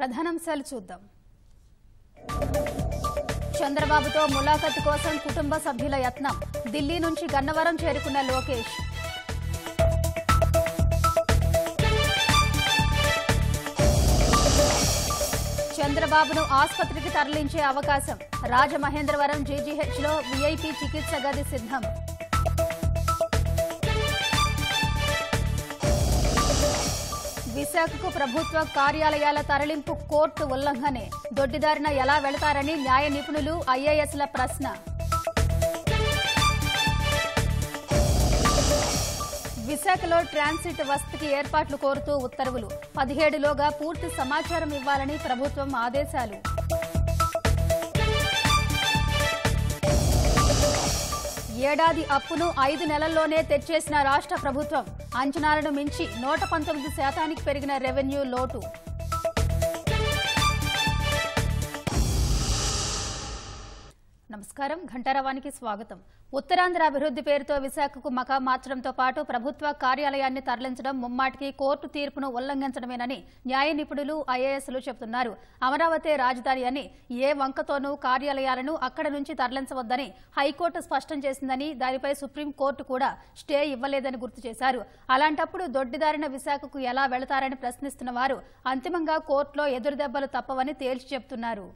ప్రధానాంశాలు చూద్దాం చంద్రబాబుతో ములాఖతు కోసం కుటుంబ సభ్యుల యత్నం ఢిల్లీ నుంచి గన్నవరం చేరుకున్న లోకేష్ చంద్రబాబును ఆసుపత్రికి తరలించే అవకాశం రాజమహేంద్రవరం జీజీహెచ్లో వీఐపీ చికిత్స గది సిద్ధం విశాఖకు ప్రభుత్వ కార్యాలయాల తరలింపు కోర్టు ఉల్లంఘనే దొడ్డిదారిన ఎలా వెళతారని న్యాయ నిపుణులు ఐఏఎస్ల ప్రశ్న విశాఖలో ట్రాన్సిట్ వసతికి ఏర్పాట్లు కోరుతూ ఉత్తర్వులు పదిహేడులోగా పూర్తి సమాచారం ఇవ్వాలని ప్రభుత్వం ఆదేశాలు ఏడాది అప్పును ఐదు నెలల్లోనే తెచ్చేసిన రాష్ట్ర ప్రభుత్వం అంచనాలను మించి నూట పంతొమ్మిది శాతానికి పెరిగిన రెవెన్యూ లోటు నమస్కారం ఘంటారావానికి స్వాగతం ఉత్తరాంధ్ర అభివృద్ది పేరుతో విశాఖకు మకా మార్చడంతో పాటు ప్రభుత్వ కార్యాలయాన్ని తరలించడం ముమ్మాటికి కోర్టు తీర్పును ఉల్లంఘించడమేనని న్యాయ నిపుణులు ఐఏఎస్లు చెబుతున్నారు అమరావతి రాజధాని అని ఏ వంకతోనూ కార్యాలయాలను అక్కడ నుంచి తరలించవద్దని హైకోర్టు స్పష్టం చేసిందని దానిపై సుప్రీంకోర్టు కూడా స్టే ఇవ్వలేదని గుర్తు చేశారు అలాంటప్పుడు దొడ్డిదారిన విశాఖకు ఎలా వెళతారని ప్రశ్నిస్తున్న వారు అంతిమంగా కోర్టులో ఎదురుదెబ్బలు తప్పవని తేల్చి చెబుతున్నారు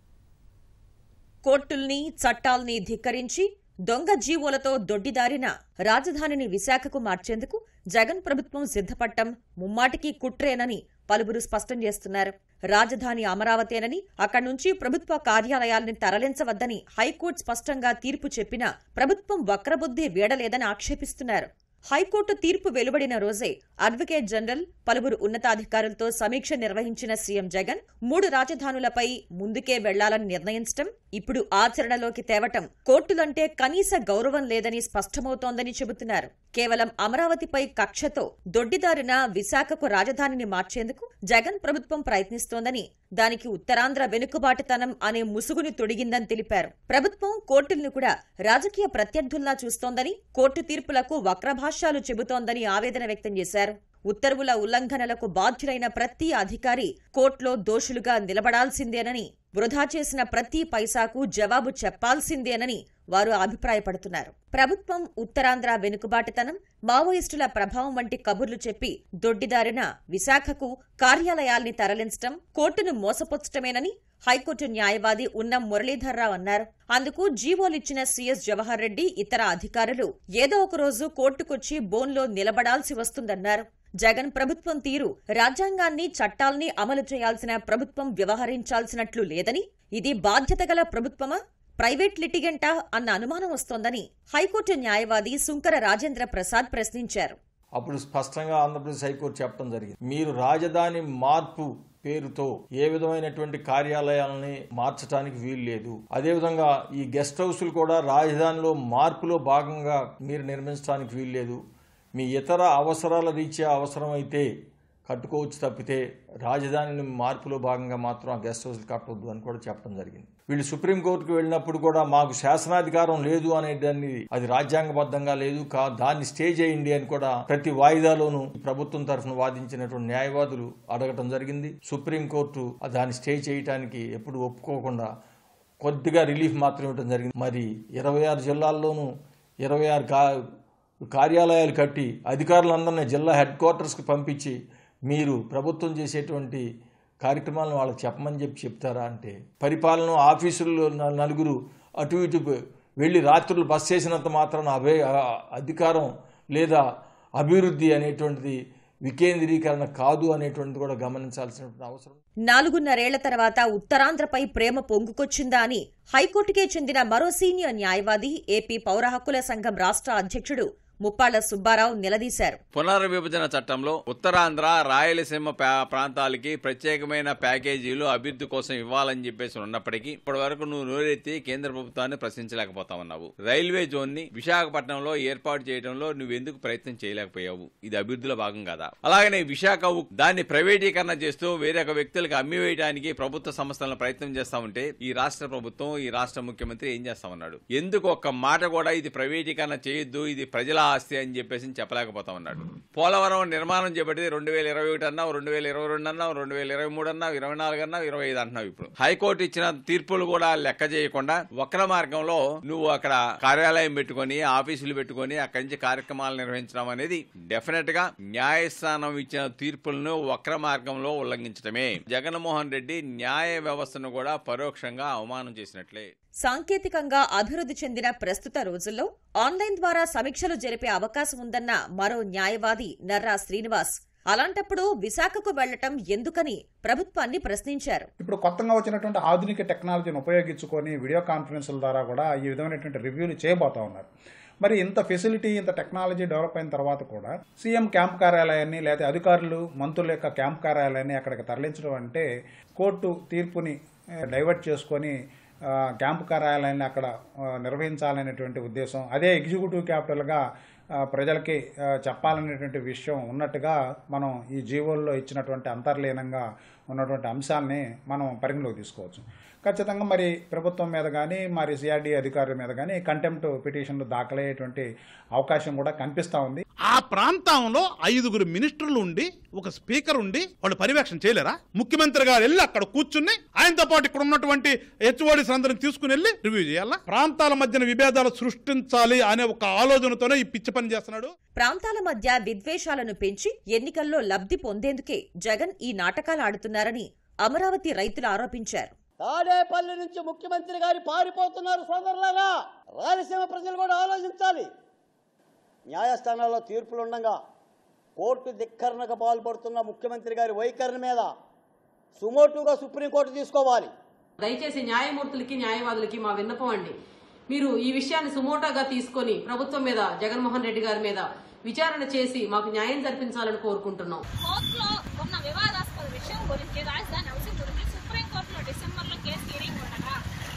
కోర్టుల్ని చట్టాల్ని ధిక్కరించి దొంగ జీవోలతో దొడ్డిదారిన రాజధానిని విశాఖకు మార్చేందుకు జగన్ ప్రభుత్వం సిద్ధపట్టం ముమ్మాటికి కుట్రేనని పలువురు స్పష్టం చేస్తున్నారు రాజధాని అమరావతేనని అక్కడి నుంచి ప్రభుత్వ కార్యాలయాల్ని తరలించవద్దని హైకోర్టు స్పష్టంగా తీర్పు చెప్పినా ప్రభుత్వం వక్రబుద్ధి వీడలేదని ఆక్షేపిస్తున్నారు హైకోర్టు తీర్పు వెలువడిన రోజే అడ్వకేట్ జనరల్ పలువురు ఉన్నతాధికారులతో సమీక్ష నిర్వహించిన సీఎం జగన్ మూడు రాజధానులపై ముందుకే వెళ్లాలని నిర్ణయించటం ఇప్పుడు ఆచరణలోకి తేవటం కోర్టులంటే కనీస గౌరవం లేదని స్పష్టమవుతోందని చెబుతున్నారు కేవలం అమరావతిపై కక్షతో దొడ్డిదారిన విశాఖకు రాజధానిని మార్చేందుకు జగన్ ప్రభుత్వం ప్రయత్నిస్తోందని దానికి ఉత్తరాంధ్ర వెనుకబాటుతనం అనే ముసుగుని తొడిగిందని తెలిపారు ప్రభుత్వం కోర్టులను కూడా రాజకీయ ప్రత్యర్థుల్లా చూస్తోందని కోర్టు తీర్పులకు వక్రభాష్యాలు చెబుతోందని ఆవేదన వ్యక్తం చేశారు ఉత్తర్వుల ఉల్లంఘనలకు బాధ్యులైన ప్రతి అధికారి కోర్టులో దోషులుగా నిలబడాల్సిందేనని వృధా చేసిన ప్రతి పైసాకు జవాబు చెప్పాల్సిందేనని వారు అభిప్రాయపడుతున్నారు ప్రభుత్వం ఉత్తరాంధ్ర వెనుకబాటుతనం మావోయిస్టుల ప్రభావం వంటి కబుర్లు చెప్పి దొడ్డిదారిన విశాఖకు కార్యాలయాల్ని తరలించడం కోర్టును మోసపుచ్చటమేనని హైకోర్టు న్యాయవాది ఉన్నం మురళీధర్రావు అన్నారు అందుకు జీవోలిచ్చిన సీఎస్ జవహర్ రెడ్డి ఇతర అధికారులు ఏదో ఒక రోజు కోర్టుకొచ్చి బోన్లో నిలబడాల్సి వస్తుందన్నారు జగన్ ప్రభుత్వం తీరు రాజ్యాంగాన్ని చట్టాల్ని అమలు చేయాల్సిన ప్రభుత్వం వ్యవహరించాల్సినట్లు లేదని ఇది బాధ్యత గల ప్రభుత్వమా ప్రైవేట్ లిటిగెంటా అన్న అనుమానం వస్తోందని హైకోర్టు న్యాయవాది సుంకర రాజేంద్ర ప్రసాద్ ప్రశ్నించారు అప్పుడు స్పష్టంగా ఆంధ్రప్రదేశ్ హైకోర్టు చెప్పడం జరిగింది మీరు రాజధాని మార్పు పేరుతో ఏ విధమైనటువంటి కార్యాలయాలని మార్చడానికి వీలు లేదు అదేవిధంగా ఈ గెస్ట్ హౌస్లు కూడా రాజధానిలో మార్పులో భాగంగా మీరు నిర్మించడానికి వీలు లేదు మీ ఇతర అవసరాల రీత్యా అవసరమైతే కట్టుకోవచ్చు తప్పితే రాజధానిని మార్పులో భాగంగా మాత్రం ఆ గెస్ట్ హౌస్లు కట్టవద్దు అని కూడా చెప్పడం జరిగింది వీళ్ళు సుప్రీంకోర్టుకు వెళ్ళినప్పుడు కూడా మాకు శాసనాధికారం లేదు అనే దాన్ని అది రాజ్యాంగబద్ధంగా లేదు కా దాన్ని స్టే చేయండి అని కూడా ప్రతి వాయిదాలోనూ ప్రభుత్వం తరఫున వాదించినటువంటి న్యాయవాదులు అడగటం జరిగింది సుప్రీంకోర్టు దాన్ని స్టే చేయటానికి ఎప్పుడు ఒప్పుకోకుండా కొద్దిగా రిలీఫ్ మాత్రం ఇవ్వడం జరిగింది మరి ఇరవై ఆరు జిల్లాల్లోనూ ఇరవై ఆరు కా కార్యాలయాలు కట్టి అధికారులందరినీ జిల్లా హెడ్ క్వార్టర్స్కి పంపించి మీరు ప్రభుత్వం చేసేటువంటి కార్యక్రమాలను వాళ్ళకి చెప్పమని చెప్పి చెప్తారా అంటే పరిపాలన ఆఫీసుల్లో న- నలుగురు అటు ఇటు వెళ్ళి రాత్రులు బస్ చేసినంత మాత్రాన అభే ఆ- అధికారం లేదా అభివృద్ధి అనేటువంటిది వికేంద్రీకరణ కాదు అనేటువంటిది కూడా గమనించాల్సినటువంటి అవసరం నాలుగున్నరేళ్ల తర్వాత ఉత్తరాంధ్రపై ప్రేమ పొంగుకొచ్చిందా అని హైకోర్టుకే చెందిన మరో సీనియర్ న్యాయవాది ఏపీ పౌర హక్కుల సంఘం రాష్ట్ర అధ్యక్షుడు ముప్పాళ్ల సుబ్బారావు నిలదీశారు పునర్విభజన చట్టంలో ఉత్తరాంధ్ర రాయలసీమ ప్రా- ప్రాంతాలకి ప్రత్యేకమైన ప్యాకేజీలు అభివృద్ధి కోసం ఇవ్వాలని చెప్పేసి ఉన్నప్పటికీ ఇప్పటి వరకు నువ్వు నోరెత్తి కేంద్ర ప్రభుత్వాన్ని ప్రశ్నించలేకపోతా ఉన్నావు రైల్వే జోన్ ని విశాఖపట్నంలో ఏర్పాటు చేయడంలో నువ్వెందుకు ప్రయత్నం చేయలేకపోయావు ఇది అభివృద్ధిలో భాగం కాదా అలాగనే విశాఖ ఉక్ దాన్ని ప్రైవేటీకరణ చేస్తూ వేరొక వ్యక్తులకు అమ్మివేయడానికి ప్రభుత్వ సంస్థలను ప్రయత్నం చేస్తా ఉంటే ఈ రాష్ట్ర ప్రభుత్వం ఈ రాష్ట్ర ముఖ్యమంత్రి ఏం చేస్తా ఉన్నాడు ఎందుకు ఒక్క మాట కూడా ఇది ప్రైవేటీకరణ చేయొద్దు ఇది ప్రజల ఆస్తి అని చెప్పేసి చెప్పలేకపోతా ఉన్నాడు పోలవరం నిర్మాణం చేపట్టింది రెండు వేల ఇరవై ఒకటి అన్నావు రెండు వేల ఇరవై రెండు అన్నావు రెండు వేల ఇరవై మూడు అన్నావు ఇరవై నాలుగు అన్నావు ఇరవై ఐదు అంటున్నావు ఇప్పుడు హైకోర్టు ఇచ్చిన తీర్పులు కూడా లెక్క చేయకుండా వక్ర మార్గంలో నువ్వు అక్కడ కార్యాలయం పెట్టుకొని ఆఫీసులు పెట్టుకొని అక్కడి నుంచి కార్యక్రమాలు నిర్వహించడం అనేది డెఫినెట్ గా న్యాయస్థానం ఇచ్చిన తీర్పులను వక్ర మార్గంలో ఉల్లంఘించడమే జగన్మోహన్ రెడ్డి న్యాయ వ్యవస్థను కూడా పరోక్షంగా అవమానం చేసినట్లే సాంకేతికంగా అభివృద్ధి చెందిన ప్రస్తుత రోజుల్లో ఆన్లైన్ ద్వారా సమీక్షలు జరిపే అవకాశం ఉందన్న మరో న్యాయవాది నర్రా శ్రీనివాస్ అలాంటప్పుడు విశాఖకు వెళ్లటం ఎందుకని ప్రభుత్వాన్ని ప్రశ్నించారు ఇప్పుడు కొత్తగా వచ్చినటువంటి ఆధునిక టెక్నాలజీని ఉపయోగించుకొని వీడియో కాన్ఫరెన్స్ల ద్వారా కూడా ఈ విధమైనటువంటి రివ్యూలు చేయబోతా ఉన్నారు మరి ఇంత ఫెసిలిటీ ఇంత టెక్నాలజీ డెవలప్ అయిన తర్వాత కూడా సీఎం క్యాంప్ కార్యాలయాన్ని లేదా అధికారులు మంత్రుల యొక్క క్యాంప్ కార్యాలయాన్ని అక్కడికి తరలించడం అంటే కోర్టు తీర్పుని ఆ, డైవర్ట్ చేసుకొని ఆ, క్యాంపు కార్యాలయాన్ని అక్కడ ఆ, నిర్వహించాలనేటువంటి ఉద్దేశం అదే ఎగ్జిక్యూటివ్ క్యాపిటల్గా ఆ, ప్రజలకి ఆ, చెప్పాలనేటువంటి విషయం ఉన్నట్టుగా మనం ఈ జీవోల్లో ఇచ్చినటువంటి అంతర్లీనంగా ఉన్నటువంటి అంశాలని మనం పరిగణలోకి తీసుకోవచ్చు ఖచ్చితంగా మరి ప్రభుత్వం మీద కానీ మరి సిఆర్డీ అధికారుల మీద కానీ కంటెంప్ట్ పిటిషన్లు దాఖలయ్యేటువంటి అవకాశం కూడా కనిపిస్తూ ఉంది ఆ ప్రాంతంలో ఐదుగురు మినిస్టర్లు ఉండి ఒక స్పీకర్ ఉండి వాళ్ళు పర్యవేక్షణ చేయలేరా ముఖ్యమంత్రి గారు వెళ్ళి అక్కడ కూర్చుని ఆయనతో పాటు ఇక్కడ ఉన్నటువంటి హెచ్ఓడిస్ అందరిని తీసుకుని వెళ్ళి రివ్యూ చేయాలా ప్రాంతాల మధ్యన విభేదాలు సృష్టించాలి అనే ఒక ఆలోచనతోనే ఈ పిచ్చి పని చేస్తున్నాడు ప్రాంతాల మధ్య విద్వేషాలను పెంచి ఎన్నికల్లో లబ్ధి పొందేందుకే జగన్ ఈ నాటకాలు ఆడుతున్నారని అమరావతి రైతులు ఆరోపించారు తాడేపల్లి నుంచి ముఖ్యమంత్రి గారు పారిపోతున్నారు సోదరులారా రాయలసీమ ప్రజలు కూడా ఆలోచించాలి న్యాయస్థానాల్లో తీర్పులు ఉండగా కోర్టు ధిక్కరణకు పాల్పడుతున్న ముఖ్యమంత్రి గారి వైఖరి మీద సుమోటుగా సుప్రీంకోర్టు తీసుకోవాలి దయచేసి న్యాయమూర్తులకి న్యాయవాదులకి మా విన్నపం అండి మీరు ఈ విషయాన్ని సుమోటాగా తీసుకొని ప్రభుత్వం మీద జగన్మోహన్ రెడ్డి గారి మీద విచారణ చేసి మాకు న్యాయం జరిపించాలని కోరుకుంటున్నాం కోర్టులో ఉన్న వివాదాస్పద విషయం గురించి రాజధాని అంశం గురించి సుప్రీంకోర్టులో డిసెంబర్లో కేసు హీరింగ్ ఉండగా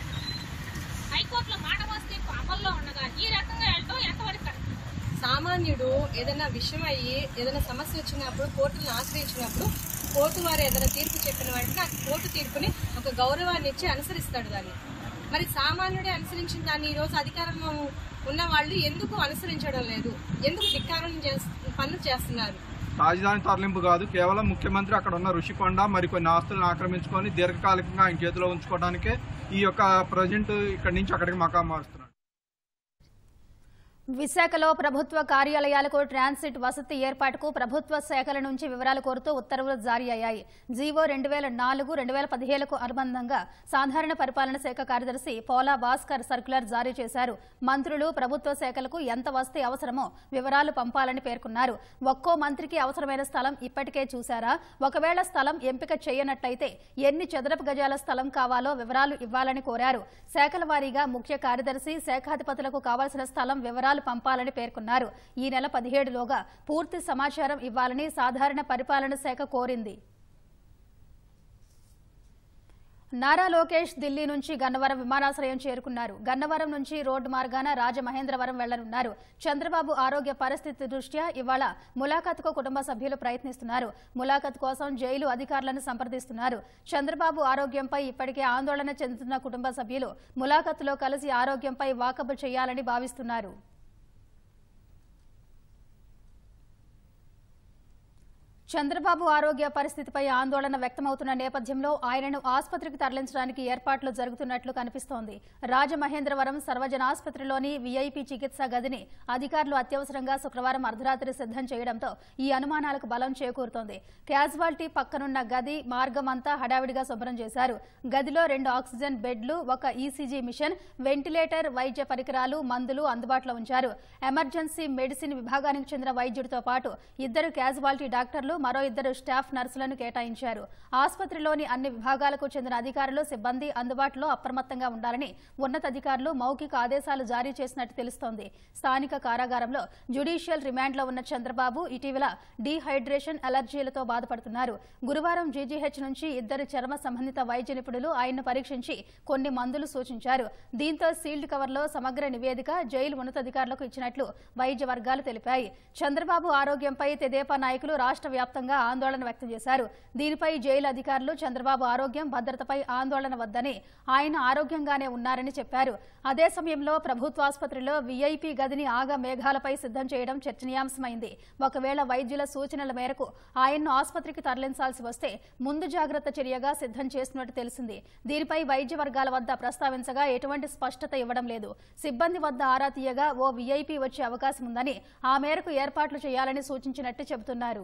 హైకోర్టులో మాట వస్తే అమల్లో ఉండగా ఈ రకంగా వెళ్ళటం ఎంతవరకు కరెక్ట్? సామాన్యుడు ఏదైనా విషయం అయ్యి ఏదైనా సమస్య వచ్చినప్పుడు కోర్టును ఆశ్రయించినప్పుడు కోర్టు వారు ఏదైనా తీర్పు చెప్పిన వెంటనే ఆ కోర్టు తీర్పుని ఒక గౌరవాన్ని ఇచ్చి అనుసరిస్తాడు దాన్ని మరి సామాన్యుడే అనుసరించిన దాన్ని ఈ రోజు అధికారంలో ఉన్న వాళ్ళు ఎందుకు అనుసరించడం లేదు ఎందుకు ధిక్కారం చేస్- పనులు చేస్తున్నారు రాజధాని తరలింపు కాదు కేవలం ముఖ్యమంత్రి అక్కడ ఉన్న ఋషికొండ మరికొన్ని ఆస్తులను ఆక్రమించుకొని దీర్ఘకాలికంగా ఆయన చేతిలో ఉంచుకోవడానికే ఈ యొక్క ప్రజెంట్ ఇక్కడి నుంచి అక్కడికి మకా మారుస్తున్నాడు విశాఖలో ప్రభుత్వ కార్యాలయాలకు ట్రాన్సిట్ వసతి ఏర్పాటుకు ప్రభుత్వ శాఖల నుంచి వివరాలు కోరుతూ ఉత్తర్వులు జారీ అయ్యాయి జీవో రెండు వేల నాలుగు రెండు వేల పదిహేనుకు అనుబంధంగా సాధారణ పరిపాలన శాఖ కార్యదర్శి పోలా భాస్కర్ సర్క్యులర్ జారీ చేశారు మంత్రులు ప్రభుత్వ శాఖలకు ఎంత వస్తే అవసరమో వివరాలు పంపాలని పేర్కొన్నారు ఒక్కో మంత్రికి అవసరమైన స్థలం ఇప్పటికే చూశారా ఒకవేళ స్థలం ఎంపిక చేయనట్లయితే ఎన్ని చదరపు గజాల స్థలం కావాలో వివరాలు ఇవ్వాలని కోరారు శాఖల వారీగా ముఖ్య కార్యదర్శి శాఖాధిపతులకు కావాల్సిన స్థలం వివరాలు పంపాలని పేర్కొన్నారు ఈ నెల పదిహేడులోగా పూర్తి సమాచారం ఇవ్వాలని సాధారణ పరిపాలన శాఖ కోరింది నారా లోకేష్ ఢిల్లీ నుంచి గన్నవరం విమానాశ్రయం చేరుకున్నారు గన్నవరం నుంచి రోడ్డు మార్గాన రాజమహేంద్రవరం వెళ్లనున్నారు చంద్రబాబు ఆరోగ్య పరిస్థితి దృష్ట్యా ఇవాళ ములాఖత్కు కుటుంబ సభ్యులు ప్రయత్నిస్తున్నారు ములాఖత్ కోసం జైలు అధికారులను సంప్రదిస్తున్నారు చంద్రబాబు ఆరోగ్యంపై ఇప్పటికే ఆందోళన చెందుతున్న కుటుంబ సభ్యులు ములాఖత్లో కలిసి ఆరోగ్యంపై వాకబు చేయాలని భావిస్తున్నారు చంద్రబాబు ఆరోగ్య పరిస్థితిపై ఆందోళన వ్యక్తమవుతున్న నేపథ్యంలో ఆయనను ఆసుపత్రికి తరలించడానికి ఏర్పాట్లు జరుగుతున్నట్లు కనిపిస్తోంది రాజమహేంద్రవరం సర్వజన ఆసుపత్రిలోని వీఐపీ చికిత్స గదిని అధికారులు అత్యవసరంగా శుక్రవారం అర్ధరాత్రి సిద్ధం చేయడంతో ఈ అనుమానాలకు బలం చేకూరుతోంది క్యాజువాలిటీ పక్కనున్న గది మార్గం అంతా హడావిడిగా శుభ్రం చేశారు గదిలో రెండు ఆక్సిజన్ బెడ్లు ఒక ఈసీజీ మిషన్ వెంటిలేటర్ వైద్య పరికరాలు మందులు అందుబాటులో ఉంచారు ఎమర్జెన్సీ మెడిసిన్ విభాగానికి చెందిన వైద్యుడితో పాటు ఇద్దరు క్యాజువాలిటీ డాక్టర్లు మరో ఇద్దరు స్టాఫ్ నర్సులను కేటాయించారు ఆసుపత్రిలోని అన్ని విభాగాలకు చెందిన అధికారులు సిబ్బంది అందుబాటులో అప్రమత్తంగా ఉండాలని ఉన్నతాధికారులు మౌఖిక ఆదేశాలు జారీ చేసినట్టు తెలుస్తోంది స్థానిక కారాగారంలో జ్యుడిషియల్ రిమాండ్లో ఉన్న చంద్రబాబు ఇటీవల డీహైడ్రేషన్ అలర్జీలతో బాధపడుతున్నారు గురువారం జీజీహెచ్ నుంచి ఇద్దరు చర్మ సంబంధిత వైద్య నిపుణులు ఆయన్ను పరీక్షించి కొన్ని మందులు సూచించారు దీంతో సీల్డ్ కవర్లో సమగ్ర నివేదిక జైలు ఉన్నతాధికారులకు ఇచ్చినట్లు వైద్య వర్గాలు తెలిపాయి చంద్రబాబు ఆరోగ్యంపై తెదేపా నాయకులు రాష్ట్ర వ్యాప్తంగా ఆందోళన వ్యక్తం చేశారు దీనిపై జైలు అధికారులు చంద్రబాబు ఆరోగ్యం భద్రతపై ఆందోళన వద్దని ఆయన ఆరోగ్యంగానే ఉన్నారని చెప్పారు అదే సమయంలో ప్రభుత్వ ఆసుపత్రిలో వీఐపీ గదిని ఆగ మేఘాలపై సిద్ధం చేయడం చర్చనీయాంశమైంది ఒకవేళ వైద్యుల సూచనల మేరకు ఆయన్ను ఆసుపత్రికి తరలించాల్సి వస్తే ముందు జాగ్రత్త చర్యగా సిద్ధం చేస్తున్నట్టు తెలిసింది దీనిపై వైద్య వర్గాల వద్ద ప్రస్తావించగా ఎటువంటి స్పష్టత ఇవ్వడం లేదు సిబ్బంది వద్ద ఆరా తీయగా ఓ వీఐపీ వచ్చే అవకాశం ఉందని ఆ మేరకు ఏర్పాట్లు చేయాలని సూచించినట్టు చెబుతున్నారు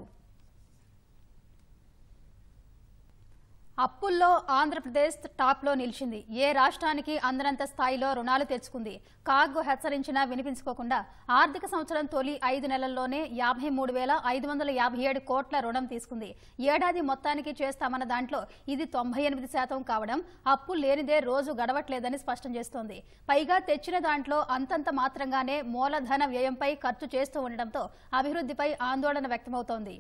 అప్పుల్లో ఆంధ్రప్రదేశ్ టాప్లో నిలిచింది ఏ రాష్ట్రానికి అందనంత స్థాయిలో రుణాలు తెచ్చుకుంది కాగ్ హెచ్చరించినా వినిపించుకోకుండా ఆర్థిక సంవత్సరం తొలి ఐదు నెలల్లోనే యాభై మూడు వేల ఐదు వందల యాభై ఏడు కోట్ల రుణం తీసుకుంది ఏడాది మొత్తానికి చేస్తామన్న దాంట్లో ఇది తొంభై ఎనిమిది శాతం కావడం అప్పు లేనిదే రోజు గడవట్లేదని స్పష్టం చేస్తోంది పైగా తెచ్చిన దాంట్లో అంతంత మాత్రంగానే మూలధన వ్యయంపై ఖర్చు చేస్తూ ఉండడంతో అభివృద్ధిపై ఆందోళన వ్యక్తమవుతోంది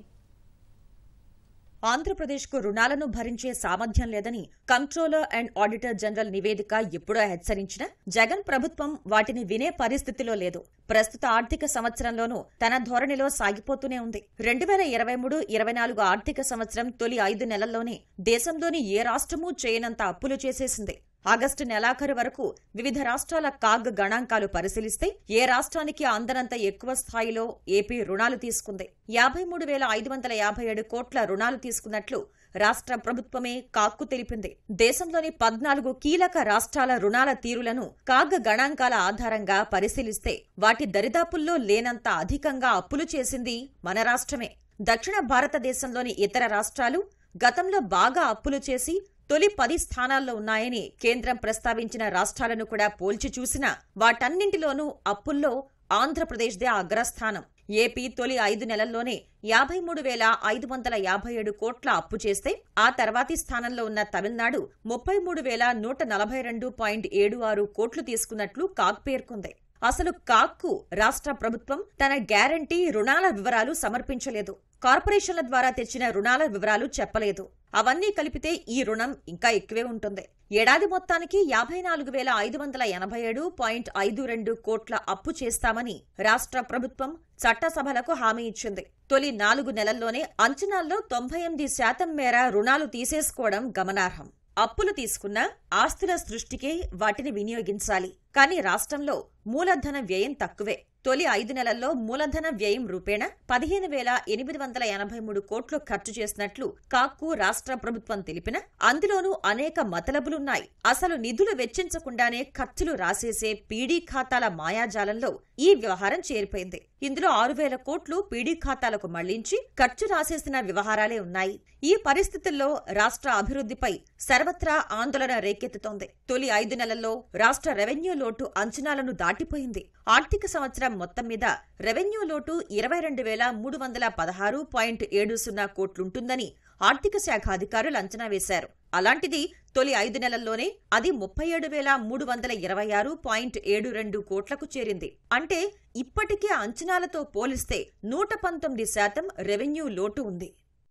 ఆంధ్రప్రదేశ్కు రుణాలను భరించే సామర్థ్యం లేదని కంట్రోలర్ అండ్ ఆడిటర్ జనరల్ నివేదిక ఎప్పుడో హెచ్చరించినా జగన్ ప్రభుత్వం వాటిని వినే పరిస్థితిలో లేదు ప్రస్తుత ఆర్థిక సంవత్సరంలోనూ తన ధోరణిలో సాగిపోతూనే ఉంది రెండు వేల ఇరవై మూడు ఇరవై నాలుగు ఆర్థిక సంవత్సరం తొలి ఐదు నెలల్లోనే దేశంలోని ఏ రాష్ట్రమూ చేయనంత అప్పులు చేసేసింది ఆగస్టు నెలాఖరు వరకు వివిధ రాష్ట్రాల కాగ్ గణాంకాలు పరిశీలిస్తే ఏ రాష్ట్రానికి అందనంత ఎక్కువ స్థాయిలో ఏపీ రుణాలు తీసుకుంది యాభై మూడు వేల ఐదు వందల యాభై ఏడు కోట్ల రుణాలు తీసుకున్నట్లు రాష్ట్ర ప్రభుత్వమే కాక్కు తెలిపింది దేశంలోని పద్నాలుగు కీలక రాష్ట్రాల రుణాల తీరులను కాగ్ గణాంకాల ఆధారంగా పరిశీలిస్తే వాటి దరిదాపుల్లో లేనంత అధికంగా అప్పులు చేసింది మన రాష్ట్రమే దక్షిణ భారతదేశంలోని ఇతర రాష్ట్రాలు గతంలో బాగా అప్పులు చేసి తొలి పది స్థానాల్లో ఉన్నాయని కేంద్రం ప్రస్తావించిన రాష్ట్రాలను కూడా పోల్చి చూసినా వాటన్నింటిలోనూ అప్పుల్లో ఆంధ్రప్రదేశ్దే అగ్రస్థానం ఏపీ తొలి ఐదు నెలల్లోనే యాభై మూడు వేల ఐదు వందల యాభై ఏడు కోట్ల అప్పు చేస్తే ఆ తర్వాతి స్థానంలో ఉన్న తమిళనాడు ముప్పై మూడు వేల నూట నలభై రెండు పాయింట్ ఏడు ఆరు కోట్లు తీసుకున్నట్లు కాగ్ పేర్కొంది అసలు కాక్కు రాష్ట్ర ప్రభుత్వం తన గ్యారంటీ రుణాల వివరాలు సమర్పించలేదు కార్పొరేషన్ల ద్వారా తెచ్చిన రుణాల వివరాలు చెప్పలేదు అవన్నీ కలిపితే ఈ రుణం ఇంకా ఎక్కువే ఉంటుంది ఏడాది మొత్తానికి యాభై నాలుగు వేల ఐదు వందల ఎనభై ఏడు పాయింట్ ఐదు రెండు కోట్ల అప్పు చేస్తామని రాష్ట్ర ప్రభుత్వం చట్టసభలకు హామీ ఇచ్చింది తొలి నాలుగు నెలల్లోనే అంచనాల్లో తొంభై ఎనిమిది శాతం మేర రుణాలు తీసేసుకోవడం గమనార్హం అప్పులు తీసుకున్న ఆస్తుల సృష్టికే వాటిని వినియోగించాలి కానీ రాష్ట్రంలో మూలధన వ్యయం తక్కువే తొలి ఐదు నెలల్లో మూలధన వ్యయం రూపేణ పదిహేను వేల ఎనిమిది వందల ఎనభై మూడు కోట్లు ఖర్చు చేసినట్లు కాక్కు రాష్ట్ర ప్రభుత్వం తెలిపిన అందులోనూ అనేక మతలబులున్నాయి అసలు నిధులు వెచ్చించకుండానే ఖర్చులు రాసేసే పీడీ ఖాతాల మాయాజాలంలో ఈ వ్యవహారం చేరిపోయింది ఇందులో ఆరు వేల కోట్లు పీడీ ఖాతాలకు మళ్లించి ఖర్చు రాసేసిన వ్యవహారాలే ఉన్నాయి ఈ పరిస్థితుల్లో రాష్ట్ర అభివృద్ధిపై సర్వత్రా ఆందోళన రేకెత్తుతోంది తొలి ఐదు నెలల్లో రాష్ట్ర రెవెన్యూ లోటు అంచనాలను దాటిపోయింది ఆర్థిక సంవత్సరం మొత్తం మీద రెవెన్యూ లోటు ఇరవై రెండు వేల మూడు వందల పదహారు పాయింట్ ఏడు సున్నా కోట్లుంటుందని ఆర్థిక శాఖ అధికారులు అంచనా వేశారు అలాంటిది తొలి ఐదు నెలల్లోనే అది ముప్పై ఏడు వేల మూడు వందల ఇరవై ఆరు పాయింట్ ఏడు రెండు కోట్లకు చేరింది అంటే ఇప్పటికే అంచనాలతో పోలిస్తే నూట పంతొమ్మిది శాతం రెవెన్యూ లోటు ఉంది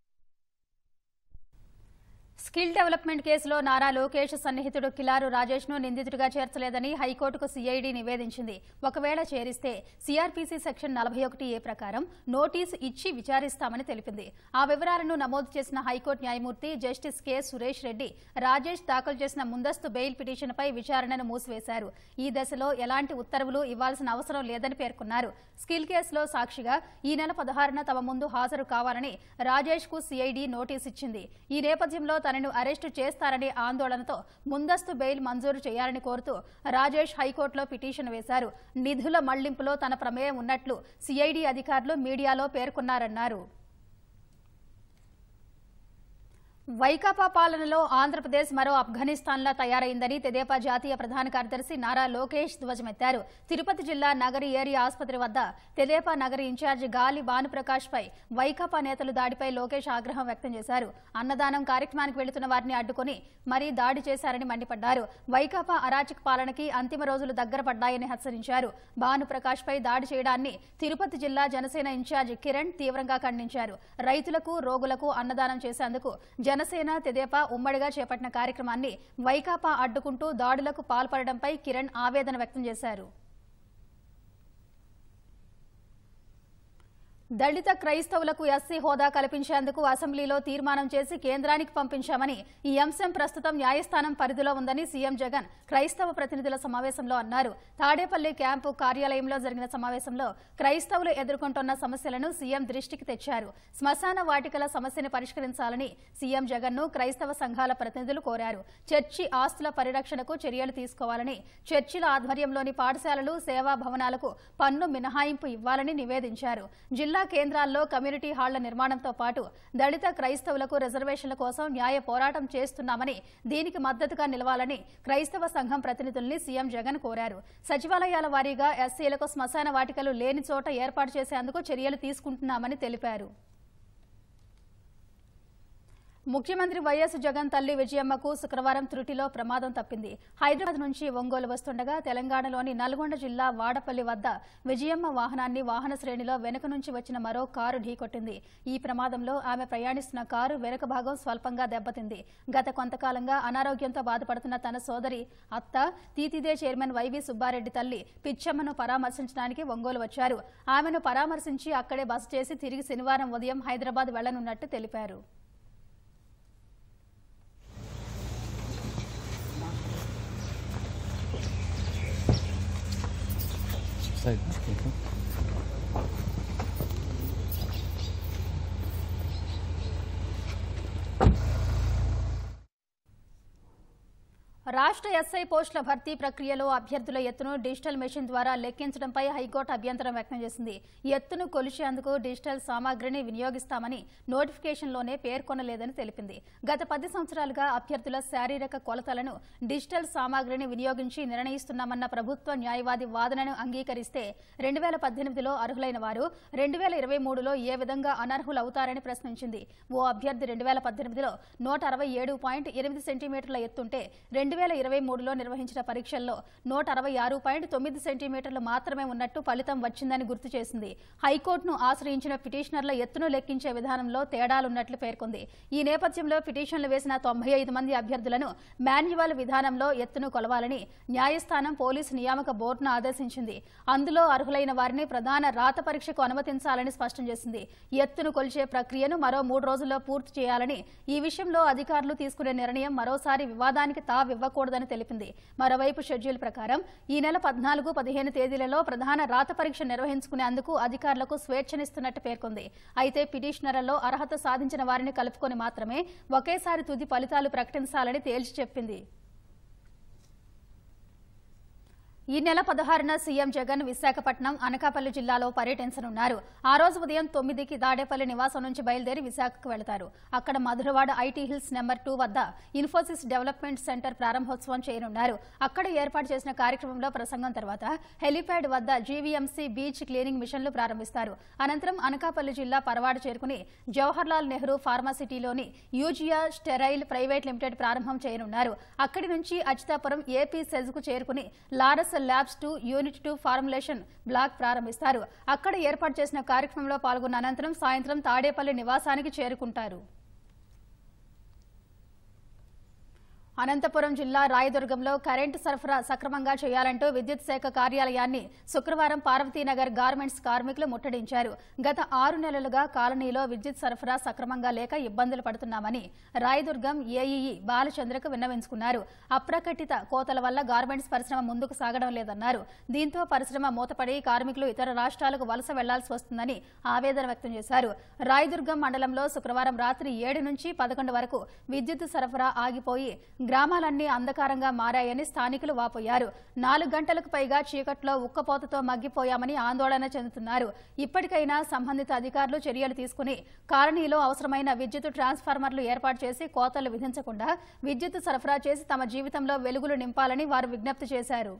స్కిల్ డెవలప్మెంట్ కేసులో నారా లోకేష్ సన్నిహితుడు కిలారు రాజేష్ ను నిందితుడిగా చేర్చలేదని హైకోర్టుకు సీఐడి నివేదించింది ఒకవేళ చేరిస్తే సీఆర్పీసీ సెక్షన్ నలభై ఒకటి ఏ ప్రకారం నోటీసు ఇచ్చి విచారిస్తామని తెలిపింది ఆ వివరాలను నమోదు చేసిన హైకోర్టు న్యాయమూర్తి జస్టిస్ కె సురేష్ రెడ్డి రాజేష్ దాఖలు చేసిన ముందస్తు బెయిల్ పిటిషన్పై విచారణను మూసివేశారు ఈ దశలో ఎలాంటి ఉత్తర్వులు ఇవ్వాల్సిన అవసరం లేదని పేర్కొన్నారు స్కిల్ కేసులో సాక్షిగా ఈ నెల పదహారున తమ ముందు హాజరు కావాలని రాజేష్ కు సీఐడి నోటీస్ ఇచ్చింది ఈ నేపథ్యంలో తనను అరెస్టు చేస్తారనే ఆందోళనతో ముందస్తు బెయిల్ మంజూరు చేయాలని కోరుతూ రాజేష్ హైకోర్టులో పిటిషన్ వేశారు నిధుల మళ్లింపులో తన ప్రమేయం ఉన్నట్లు సిఐడి అధికారులు మీడియాలో పేర్కొన్నారన్నారు వైకాపా పాలనలో ఆంధ్రప్రదేశ్ మరో ఆఫ్ఘనిస్తాన్లా తయారైందని తెదేపా జాతీయ ప్రధాన కార్యదర్శి నారా లోకేష్ ధ్వజమెత్తారు తిరుపతి జిల్లా నగరి ఏరియా ఆసుపత్రి వద్ద తెదేపా నగరి ఇన్ఛార్జి గాలి భానుప్రకాష్ పై వైకాపా నేతలు దాడిపై లోకేష్ ఆగ్రహం వ్యక్తం చేశారు అన్నదానం కార్యక్రమానికి వెళుతున్న వారిని అడ్డుకుని మరీ దాడి చేశారని మండిపడ్డారు వైకాపా అరాచక పాలనకి అంతిమ రోజులు దగ్గర పడ్డాయని హెచ్చరించారు భానుప్రకాష్ పై దాడి చేయడాన్ని తిరుపతి జిల్లా జనసేన ఇన్ఛార్జి కిరణ్ తీవ్రంగా ఖండించారు రైతులకు రోగులకు అన్నదానం చేసేందుకు జనసేన తెదేపా ఉమ్మడిగా చేపట్టిన కార్యక్రమాన్ని వైకాపా అడ్డుకుంటూ దాడులకు పాల్పడడంపై కిరణ్ ఆవేదన వ్యక్తం చేశారు దళిత క్రైస్తవులకు ఎస్సీ హోదా కల్పించేందుకు అసెంబ్లీలో తీర్మానం చేసి కేంద్రానికి పంపించామని ఈ అంశం ప్రస్తుతం న్యాయస్థానం పరిధిలో ఉందని సీఎం జగన్ క్రైస్తవ ప్రతినిధుల సమావేశంలో అన్నారు తాడేపల్లి క్యాంపు కార్యాలయంలో జరిగిన సమావేశంలో క్రైస్తవులు ఎదుర్కొంటున్న సమస్యలను సీఎం దృష్టికి తెచ్చారు శ్మశాన వాటికల సమస్యను పరిష్కరించాలని సీఎం జగన్ ను క్రైస్తవ సంఘాల ప్రతినిధులు కోరారు చర్చి ఆస్తుల పరిరక్షణకు చర్యలు తీసుకోవాలని చర్చిల ఆధ్వర్యంలోని పాఠశాలలు సేవా భవనాలకు పన్ను మినహాయింపు ఇవ్వాలని నివేదించారు జిల్లా కేంద్రాల్లో కమ్యూనిటీ హాళ్ల నిర్మాణంతో పాటు దళిత క్రైస్తవులకు రిజర్వేషన్ల కోసం న్యాయ పోరాటం చేస్తున్నామని దీనికి మద్దతుగా నిలవాలని క్రైస్తవ సంఘం ప్రతినిధుల్ని సీఎం జగన్ కోరారు సచివాలయాల వారీగా ఎస్సీలకు శ్మశాన వాటికలు లేని చోట ఏర్పాటు చేసేందుకు చర్యలు తీసుకుంటున్నామని తెలిపారు ముఖ్యమంత్రి వైఎస్ జగన్ తల్లి విజయమ్మకు శుక్రవారం త్రుటిలో ప్రమాదం తప్పింది హైదరాబాద్ నుంచి ఒంగోలు వస్తుండగా తెలంగాణలోని నల్గొండ జిల్లా వాడపల్లి వద్ద విజయమ్మ వాహనాన్ని వాహన శ్రేణిలో వెనుక నుంచి వచ్చిన మరో కారు ఢీకొట్టింది ఈ ప్రమాదంలో ఆమె ప్రయాణిస్తున్న కారు వెనుక భాగం స్వల్పంగా దెబ్బతింది గత కొంతకాలంగా అనారోగ్యంతో బాధపడుతున్న తన సోదరి అత్త తీతిదే చైర్మన్ వైవి సుబ్బారెడ్డి తల్లి పిచ్చమ్మను పరామర్శించడానికి ఒంగోలు వచ్చారు ఆమెను పరామర్శించి అక్కడే బస చేసి తిరిగి శనివారం ఉదయం హైదరాబాద్ వెళ్లనున్నట్టు తెలిపారు రాష్ట్ర ఎస్ఐ పోస్టుల భర్తీ ప్రక్రియలో అభ్యర్థుల ఎత్తును డిజిటల్ మెషిన్ ద్వారా లెక్కించడంపై హైకోర్టు అభ్యంతరం వ్యక్తం చేసింది ఎత్తును కొలిచేందుకు డిజిటల్ సామాగ్రిని వినియోగిస్తామని నోటిఫికేషన్లోనే పేర్కొనలేదని తెలిపింది గత పది సంవత్సరాలుగా అభ్యర్థుల శారీరక కొలతలను డిజిటల్ సామాగ్రిని వినియోగించి నిర్ణయిస్తున్నామన్న ప్రభుత్వ న్యాయవాది వాదనను అంగీకరిస్తే రెండు వేల పద్దెనిమిదిలో అర్హులైన వారు రెండు వేల ఇరవై మూడులో ఏ విధంగా అనర్హులవుతారని ప్రశ్నించింది ఓ అభ్యర్థి రెండు వేల పద్దెనిమిదిలో నూట అరవై ఏడు పాయింట్ ఎనిమిది సెంటీమీటర్ల ఎత్తుంటే రెండు వేల ఇరవై మూడులో నిర్వహించిన పరీక్షల్లో నూట అరవై ఆరు పాయింట్ తొమ్మిది సెంటీమీటర్లు మాత్రమే ఉన్నట్టు ఫలితం వచ్చిందని గుర్తు చేసింది హైకోర్టును ఆశ్రయించిన పిటిషనర్ల ఎత్తును లెక్కించే విధానంలో తేడాలున్నట్లు పేర్కొంది ఈ నేపథ్యంలో పిటిషన్లు వేసిన తొంభై ఐదు మంది అభ్యర్థులను మాన్యువల్ విధానంలో ఎత్తును కొలవాలని న్యాయస్థానం పోలీసు నియామక బోర్డును ఆదేశించింది అందులో అర్హులైన వారిని ప్రధాన రాత పరీక్షకు అనుమతించాలని స్పష్టం చేసింది ఎత్తును కొలిచే ప్రక్రియను మరో మూడు రోజుల్లో పూర్తి చేయాలని ఈ విషయంలో అధికారులు తీసుకునే నిర్ణయం మరోసారి వివాదానికి తావివ్వకూడదని తెలిపింది మరోవైపు షెడ్యూల్ ప్రకారం ఈ నెల పద్నాలుగు పదిహేను తేదీలలో ప్రధాన రాత పరీక్ష నిర్వహించుకునేందుకు అధికారులకు స్వేచ్ఛనిస్తున్నట్టు పేర్కొంది అయితే పిటిషనర్లలో అర్హత సాధించిన వారిని కలుపుకొని మాత్రమే ఒకేసారి తుది ఫలితాలు ప్రకటించాలని తేల్చి చెప్పింది ఈ నెల పదహారున సీఎం జగన్ విశాఖపట్నం అనకాపల్లి జిల్లాలో పర్యటించనున్నారు ఆ రోజు ఉదయం తొమ్మిదికి దాడేపల్లి నివాసం నుంచి బయలుదేరి విశాఖకు వెళతారు అక్కడ Madhurawada IT hills number two వద్ద ఇన్ఫోసిస్ డెవలప్మెంట్ సెంటర్ ప్రారంభోత్సవం చేయనున్నారు అక్కడ ఏర్పాటు చేసిన కార్యక్రమంలో ప్రసంగం తర్వాత హెలీప్యాడ్ వద్ద జీవీఎంసీ బీచ్ క్లీనింగ్ మిషన్లు ప్రారంభిస్తారు అనంతరం అనకాపల్లి జిల్లా పరవాడ చేరుకుని జవహర్లాల్ నెహ్రూ ఫార్మాసిటీలోని యూజియా స్టెరైల్ ప్రైవేట్ లిమిటెడ్ ప్రారంభం చేయనున్నారు అక్కడి నుంచి అచితాపురం ఏపీ సెజ్కు చేరుకుని Laurus labs two unit two formulation block ప్రారంభిస్తారు అక్కడ ఏర్పాటు చేసిన కార్యక్రమంలో పాల్గొన్న అనంతరం సాయంత్రం తాడేపల్లి నివాసానికి చేరుకుంటారు అనంతపురం జిల్లా రాయదుర్గంలో కరెంటు సరఫరా సక్రమంగా చేయాలంటూ విద్యుత్ శాఖ కార్యాలయాన్ని శుక్రవారం పార్వతీనగర్ గార్మెంట్స్ కార్మికులు ముట్టడించారు గత ఆరు నెలలుగా కాలనీలో విద్యుత్ సరఫరా సక్రమంగా లేక ఇబ్బందులు పడుతున్నామని రాయదుర్గం ఏఈఈ బాలచంద్రకు విన్నవించుకున్నారు అప్రకటిత కోతల వల్ల గార్మెంట్స్ పరిశ్రమ ముందుకు సాగడం లేదన్నారు దీంతో పరిశ్రమ మూతపడి కార్మికులు ఇతర రాష్ట్రాలకు వలస వెళ్లాల్సి వస్తుందని ఆవేదన వ్యక్తం చేశారు రాయదుర్గం మండలంలో శుక్రవారం రాత్రి ఏడు నుంచి పదకొండు వరకు విద్యుత్ సరఫరా ఆగిపోయి గ్రామాలన్నీ అంధకారంగా మారాయని స్థానికులు వాపోయారు నాలుగు గంటలకు పైగా చీకట్లో ఉక్కపోతతో మగ్గిపోయామని ఆందోళన చెందుతున్నారు ఇప్పటికైనా సంబంధిత అధికారులు చర్యలు తీసుకుని కాలనీలో అవసరమైన విద్యుత్ ట్రాన్స్ఫార్మర్లు ఏర్పాటు చేసి కోతలు విధించకుండా విద్యుత్ సరఫరా చేసి తమ జీవితంలో వెలుగులు నింపాలని వారు విజ్ఞప్తి చేశారు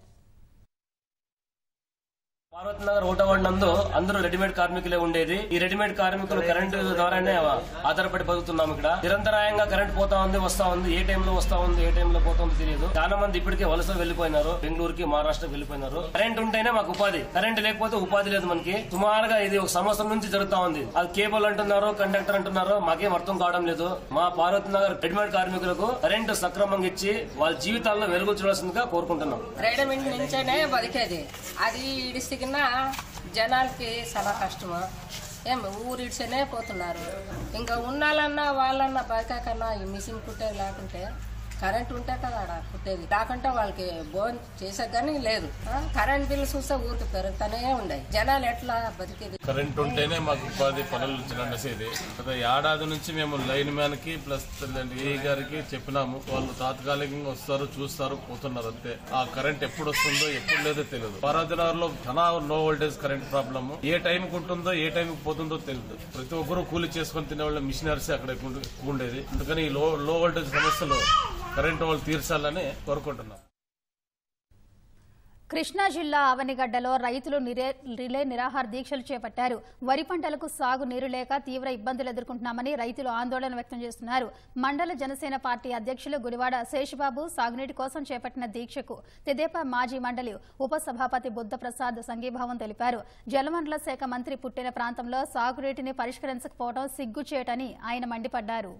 పార్వతి నగర్ ఒకటో వార్డు నందు అందరూ రెడీమేడ్ కార్మికులే ఉండేది ఈ రెడీమేడ్ కార్మికులు కరెంటు ద్వారానే ఆధారపడి బతుకుతున్నాం ఇక్కడ నిరంతరాయంగా కరెంట్ పోతా ఉంది వస్తా ఉంది ఏ టైంలో వస్తా ఉంది ఏ టైంలో పోతా ఉంది తెలియదు చాలా మంది ఇప్పటికే వలస వెళ్లిపోయినారు బెంగళూరుకి మహారాష్ట్రకి వెళ్లిపోయినారు కరెంట్ ఉంటేనే మాకు ఉపాధి కరెంట్ లేకపోతే ఉపాధి లేదు మనకి సుమారుగా ఇది ఒక సంవత్సరం నుంచి జరుగుతా ఉంది అది కేబుల్ అంటున్నారు కండక్టర్ అంటున్నారు మాకేం అర్థం కావడం లేదు మా పార్వతి నగర్ రెడీమేడ్ కార్మికులకు కరెంటు సక్రమంగా ఇచ్చి వాళ్ళ జీవితాల్లో వెలుగు చూడాల్సిందిగా కోరుకుంటున్నాం రెడీమేడ్ నుంచేనే బతికేది అది ఇడిసిగిన జనాలకి చాలా కష్టము ఏం ఊరిడ్చనే పోతున్నారు ఇంకా ఉన్నాళ్ళన్నా వాళ్ళన్నా బయకన్నా ఈ మిషన్ కుట్టేది లేకుంటే కరెంట్ ఉంటే కదా ఆడ కుట్టేది కాకుంటే వాళ్ళకి భోజనం చేసే కానీ లేదు ఆ? కరెంట్ బిల్లు చూస్తే ఊరికి పెరుగుతానే ఉన్నాయి జనాలు ఎట్లా బతికేది కరెంట్ ఉంటేనే మాకు ఉపాధి పనులు నడిచేది గత ఏడాది నుంచి మేము లైన్ మ్యాన్ కి ప్లస్ ఏ గారికి చెప్పినాము వాళ్ళు తాత్కాలికంగా వస్తారు చూస్తారు పోతున్నారు అంతే ఆ కరెంట్ ఎప్పుడు వస్తుందో ఎప్పుడు లేదో తెలియదు పార్వతీనగర్ లో చాలా లో వోల్టేజ్ కరెంట్ ప్రాబ్లమ్ ఏ టైంకి ఉంటుందో ఏ టైంకి పోతుందో తెలియదు ప్రతి ఒక్కరు కూలి చేసుకొని తినే వాళ్ళ మిషనరీస్ అక్కడ ఎక్కువ ఎక్కువ ఉండేది అందుకని ఈ లో లో వోల్టేజ్ సమస్యలు కరెంట్ వాళ్ళు తీర్చాలని కోరుకుంటున్నాం కృష్ణా జిల్లా అవనిగడ్డలో రైతులు నిరే- రిలే నిరాహార దీక్షలు చేపట్టారు వరి పంటలకు సాగు నీరు లేక తీవ్ర ఇబ్బందులు ఎదుర్కొంటున్నామని రైతులు ఆందోళన వ్యక్తం చేస్తున్నారు మండల జనసేన పార్టీ అధ్యక్షులు గుడివాడ శేషబాబు సాగునీటి కోసం చేపట్టిన దీక్షకు తెదేపా మాజీ మండలి ఉపసభాపతి బుద్ధప్రసాద్ సంఘీభావం తెలిపారు జలవనరుల శాఖ మంత్రి పుట్టిన ప్రాంతంలో సాగునీటిని పరిష్కరించకపోవడం సిగ్గుచేటని ఆయన మండిపడ్డారు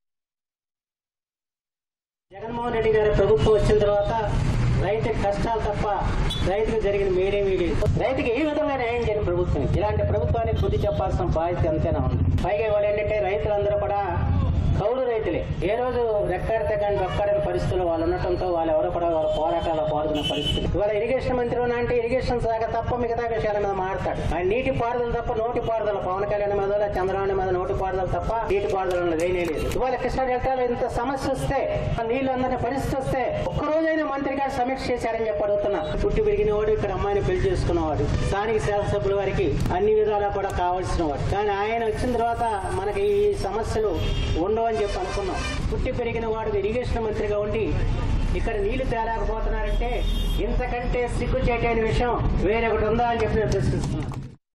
జగన్మోహన్ రెడ్డి గారి ప్రభుత్వం వచ్చిన తర్వాత రైతు కష్టాలు తప్ప రైతుకు జరిగిన మీడియం మీడియం రైతుకి ఏ విధంగా న్యాయం చేయని ప్రభుత్వం ఇలాంటి ప్రభుత్వానికి బుద్ధి చెప్పాల్సిన బాధ్యత ఎంతైనా ఉంది పైగా ఇవాళ ఏంటంటే రైతులందరూ కూడా కౌలు రైతులే ఏ రోజు రెక్కాడితే కానీ రెక్కాడని పరిస్థితులు వాళ్ళు ఉండటంతో వాళ్ళు ఎవరో కూడా వాళ్ళ పోరాటాల్లో పాల్గొన్న పరిస్థితి ఇవాళ ఇరిగేషన్ మంత్రి ఉన్నా అంటే ఇరిగేషన్ శాఖ తప్ప మిగతా విషయాల మీద మాట్లాడు ఆయన నీటి పారుదల తప్ప నోటి పారుదల పవన్ కళ్యాణ్ మీద లేదా చంద్రబాబు మీద నోటి పారుదల తప్ప నీటి పారుదల ఉన్నది ఏమీ లేదు ఇవాళ కృష్ణా డెల్టాలో ఇంత సమస్య వస్తే ఆ నీళ్లు అందరినీ పరిస్థితి వస్తే ఒక్క రోజైనా మంత్రి గారు సమీక్ష చేశారని చెప్పి అడుగుతున్నా పుట్టి పెరిగిన వాడు ఇక్కడ అమ్మాయిని పెళ్లి చేసుకున్నవాడు స్థానిక శాసనసభ్యుల వారికి అన్ని విధాలా కూడా కావాల్సిన వాడు కానీ ఆయన వచ్చిన తర్వాత మనకి ఈ సమస్యలు ఉండవని చెప్పి అనుకున్నాం పుట్టి పెరిగిన వాడు ఇరిగేషన్ మంత్రిగా ఉండి ఇక్కడ నీళ్లు తేలేకపోతున్నారంటే ఇంతకంటే సిగ్గు చేయటైన విషయం వేరొకటి ఉందా అని చెప్పి నేను ప్రశ్నిస్తున్నాను